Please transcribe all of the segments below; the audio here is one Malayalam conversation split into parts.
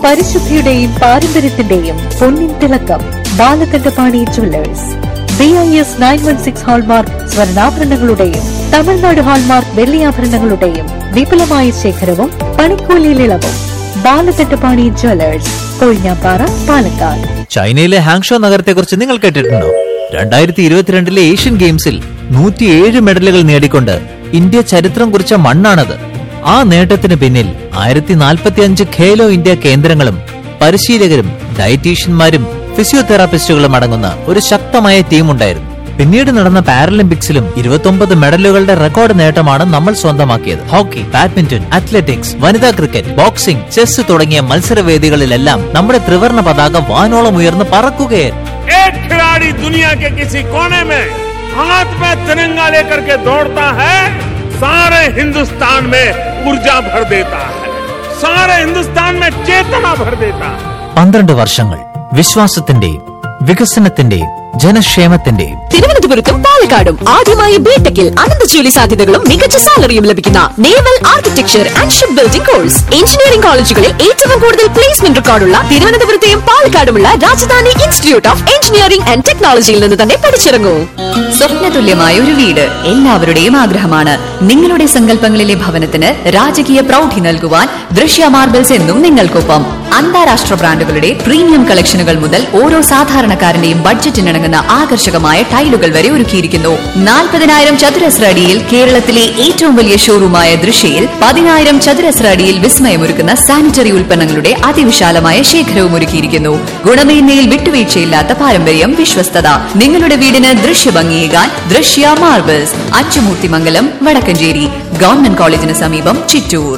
പരിശുദ്ധിയുടെയും പാരമ്പര്യത്തിന്റെയും പൊന്നിൻ തിളക്കം Balakantapani jewellers B I S nine one six hallmark സ്വർണ്ണാഭരണങ്ങളുടെയും തമിഴ്നാട് ഹാൾമാർക്ക് വെള്ളിയാഭരണങ്ങളുടെയും വിപുലമായ ശേഖരവും പണിക്കൂലിയിൽ ഇളവും ബാലകണ്ഠപാണി ജുവല്ലേഴ്സ് കൊഴിഞ്ഞാപ്പാറ പാലക്കാട് ചൈനയിലെ ഹാങ്ഷോ നഗരത്തെക്കുറിച്ച് നിങ്ങൾ കേട്ടിട്ടുണ്ടോ രണ്ടായിരത്തി ഇരുപത്തിരണ്ടിലെ ഏഷ്യൻ ഗെയിംസിൽ നൂറ്റിയേഴ് മെഡലുകൾ നേടിക്കൊണ്ട് ഇന്ത്യ ചരിത്രം കുറിച്ച മണ്ണാണത് ആ നേട്ടത്തിന് പിന്നിൽ ആയിരത്തി നാൽപ്പത്തിയഞ്ച് ഖേലോ ഇന്ത്യ കേന്ദ്രങ്ങളും പരിശീലകരും ഡയറ്റീഷ്യന്മാരും ഫിസിയോതെറാപ്പിസ്റ്റുകളും അടങ്ങുന്ന ഒരു ശക്തമായ ടീമുണ്ടായിരുന്നു പിന്നീട് നടന്ന പാരലിമ്പിക്സിലും ഇരുപത്തൊമ്പത് മെഡലുകളുടെ റെക്കോർഡ് നേട്ടമാണ് നമ്മൾ സ്വന്തമാക്കിയത് ഹോക്കി ബാഡ്മിന്റൺ അത്ലറ്റിക്സ് വനിതാ ക്രിക്കറ്റ് ബോക്സിംഗ് ചെസ് തുടങ്ങിയ മത്സരവേദികളിലെല്ലാം നമ്മുടെ ത്രിവർണ പതാക വാനോളം ഉയർന്ന് പറക്കുകയായിരുന്നു एक खिलाड़ी दुनिया के किसी कोने में हाथ में तिरंगा लेकर के दौड़ता है सारे हिंदुस्तान में ऊर्जा भर देता है सारे हिंदुस्तान में चेतना भर देता है പന്ത്രണ്ട് വർഷങ്ങൾ വിശ്വാസത്തിന്റെയും വികസനത്തിന്റെയും ജനക്ഷേമത്തിന്റെയും തിരുവനന്തപുരത്തും പാലക്കാടും ആദ്യമായി ബിടെക്കിൽ അനന്ത ജോലി സാധ്യതകളും മികച്ച സാലറിയും ലഭിക്കുന്ന naval architecture and ship building course engineering കോളേജുകളിൽ ഏറ്റവും കൂടുതൽ പ്ലേസ്മെന്റ് റെക്കോർഡുള്ള തിരുവനന്തപുരത്തെയും പാലക്കാടുമുള്ള Rajadhani institute of engineering and ടെക്നോളജിയിൽ നിന്ന് തന്നെ പഠിച്ചിറങ്ങൂ സ്വപ്നതുല്യമായ ഒരു വീട് എല്ലാവരുടെയും ആഗ്രഹമാണ് നിങ്ങളുടെ സങ്കല്പങ്ങളിലെ ഭവനത്തിന് രാജകീയ പ്രൗഢി നൽകുവാൻ ദൃശ്യ മാർബിൾസ് എന്നും നിങ്ങൾക്കൊപ്പം അന്താരാഷ്ട്ര ബ്രാൻഡുകളുടെ പ്രീമിയം കളക്ഷനുകൾ മുതൽ ഓരോ സാധാരണക്കാരന്റെയും ബഡ്ജറ്റിനിണങ്ങുന്ന ആകർഷകമായ ടൈലുകൾ വരെ ഒരുക്കിയിരിക്കുന്നു നാൽപ്പതിനായിരം ചതുരശ്ര അടിയിൽ കേരളത്തിലെ ഏറ്റവും വലിയ ഷോറൂമായ ദൃശ്യയിൽ പതിനായിരം ചതുരശ്ര അടിയിൽ വിസ്മയമൊരുക്കുന്ന സാനിറ്ററി ഉൽപ്പന്നങ്ങളുടെ അതിവിശാലമായ ശേഖരവും ഒരുക്കിയിരിക്കുന്നു ഗുണമേന്മയിൽ വിട്ടുവീഴ്ചയില്ലാത്ത പാരമ്പര്യം വിശ്വസ്തത നിങ്ങളുടെ വീടിന് ദൃശ്യഭംഗിയേകാൻ ദൃശ്യ മാർബിൾസ് അച്ചുമൂർത്തിമംഗലം വടക്കഞ്ചേരി ഗവൺമെന്റ് കോളേജിന് സമീപം ചിറ്റൂർ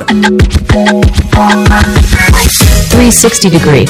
ത്രീ സിക്സ്റ്റി ഡിഗ്രി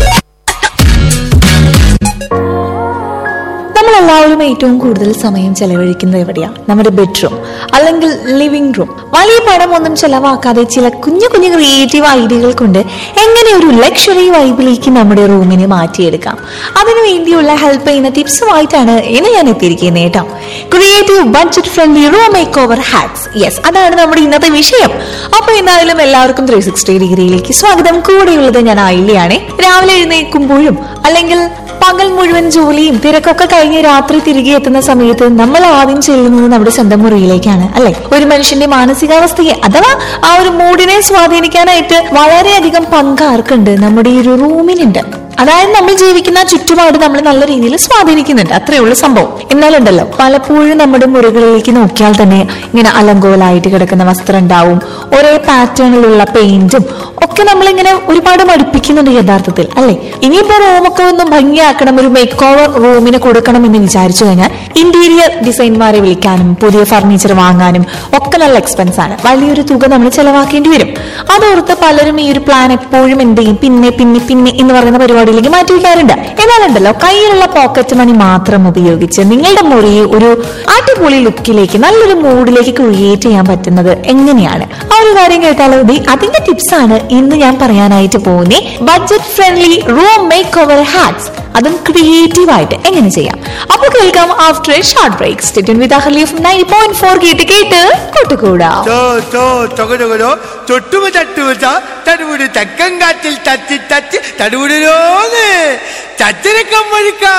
നമ്മളെല്ലാവരും ഏറ്റവും കൂടുതൽ സമയം ചെലവഴിക്കുന്നത് എവിടെയാ നമ്മുടെ ബെഡ്റൂം അല്ലെങ്കിൽ ലിവിംഗ് റൂം വലിയ പണമൊന്നും ചെലവാക്കാതെ ചില കുഞ്ഞു കുഞ്ഞു ക്രിയേറ്റീവ് ഐഡിയകൾ കൊണ്ട് എങ്ങനെ ഒരു ലക്ഷറി വൈബിലേക്ക് നമ്മുടെ റൂമിനെ മാറ്റിയെടുക്കാം അതിനു വേണ്ടിയുള്ള ഹെൽപ്പ് ചെയ്യുന്ന ടിപ്സുമായിട്ടാണ് ഇന്ന് ഞാൻ എത്തിയിരിക്കുന്നത് കേട്ടോ creative budget friendly room make over hacks yes അതാണ് നമ്മുടെ ഇന്നത്തെ വിഷയം അപ്പൊ എന്തായാലും എല്ലാവർക്കും ത്രീ സിക്സ്റ്റി ഡിഗ്രിയിലേക്ക് സ്വാഗതം കൂടെയുള്ളത് ഞാൻ ആയില്ലയാണ് രാവിലെ എഴുന്നേൽക്കുമ്പോഴും അല്ലെങ്കിൽ പകൽ മുഴുവൻ ജോലിയും തിരക്കൊക്കെ കഴിഞ്ഞ് രാത്രി തിരികെ എത്തുന്ന സമയത്ത് നമ്മൾ ആദ്യം ചെല്ലുന്നത് നമ്മുടെ സ്വന്തം മുറിയിലേക്കാണ് അല്ലെ ഒരു മനുഷ്യന്റെ മാനസികാവസ്ഥയെ അഥവാ ആ ഒരു മൂഡിനെ സ്വാധീനിക്കാനായിട്ട് വളരെയധികം പങ്ക് ആർക്കുണ്ട് നമ്മുടെ ഈ ഒരു റൂമിനുണ്ട് അതായത് നമ്മൾ ജീവിക്കുന്ന ചുറ്റുപാട് നമ്മൾ നല്ല രീതിയിൽ സ്വാധീനിക്കുന്നുണ്ട് അത്രയുള്ള സംഭവം എന്നാലുണ്ടല്ലോ പലപ്പോഴും നമ്മുടെ മുറികളിലേക്ക് നോക്കിയാൽ തന്നെ ഇങ്ങനെ അലങ്കോലായിട്ട് കിടക്കുന്ന വസ്ത്രം ഉണ്ടാവും ഒരേ പാറ്റേണിലുള്ള പെയിന്റും ഒക്കെ നമ്മളിങ്ങനെ ഒരുപാട് മടുപ്പിക്കുന്നുണ്ട് യഥാർത്ഥത്തിൽ അല്ലെ ഇനിയിപ്പോ റൂമൊക്കെ ഒന്ന് ഭംഗിയാക്കണം ഒരു മേക്ക് ഓവർ റൂമിന് കൊടുക്കണം എന്ന് വിചാരിച്ചു കഴിഞ്ഞാൽ ഇന്റീരിയർ ഡിസൈൻമാരെ വിളിക്കാനും പുതിയ ഫർണിച്ചർ വാങ്ങാനും ഒക്കെ നല്ല എക്സ്പെൻസ് ആണ് വലിയൊരു തുക നമ്മൾ ചെലവാക്കേണ്ടി വരും അതോർത്ത് പലരും ഈ ഒരു പ്ലാൻ എപ്പോഴും എന്ത് ചെയ്യും പിന്നെ പിന്നെ പിന്നെ എന്ന് പറയുന്ന പരിപാടിയിലേക്ക് മാറ്റി വയ്ക്കാറുണ്ട് എന്നാലുണ്ടല്ലോ കയ്യിലുള്ള പോക്കറ്റ് മണി മാത്രം ഉപയോഗിച്ച് നിങ്ങളുടെ മുറിയെ ഒരു അടിപൊളി ലുക്കിലേക്ക് നല്ലൊരു മൂഡിലേക്ക് ക്രിയേറ്റ് ചെയ്യാൻ പറ്റുന്നത് എങ്ങനെയാണ് ആ ഒരു കാര്യം കേട്ടാലോ ദേ അതിന്റെ ടിപ്സ് ആണ് ഇന്ന് ഞാൻ പറയാനായിട്ട് പോകുന്നേ budget friendly room make over hacks അതും ക്രിയേറ്റീവ് ആയിട്ട് എങ്ങനെ ചെയ്യാം അപ്പൊ കേൾക്കാം after a short break stay with അഹലി ഓഫ് നയൻ പോയിന്റ് ഫോർ കേട്ട് കേട്ട് കൂട്ടുകൂടാ ചോ ചോ ചൊകചൊകലോ ചൊട്ടുമ ചട്ടുമ തടുവിട് ചക്കം കാറ്റിൽ തച്ചി തച്ച് തടുവിടരോന്ന് ചച്ചരക്കം വഴിക്കാ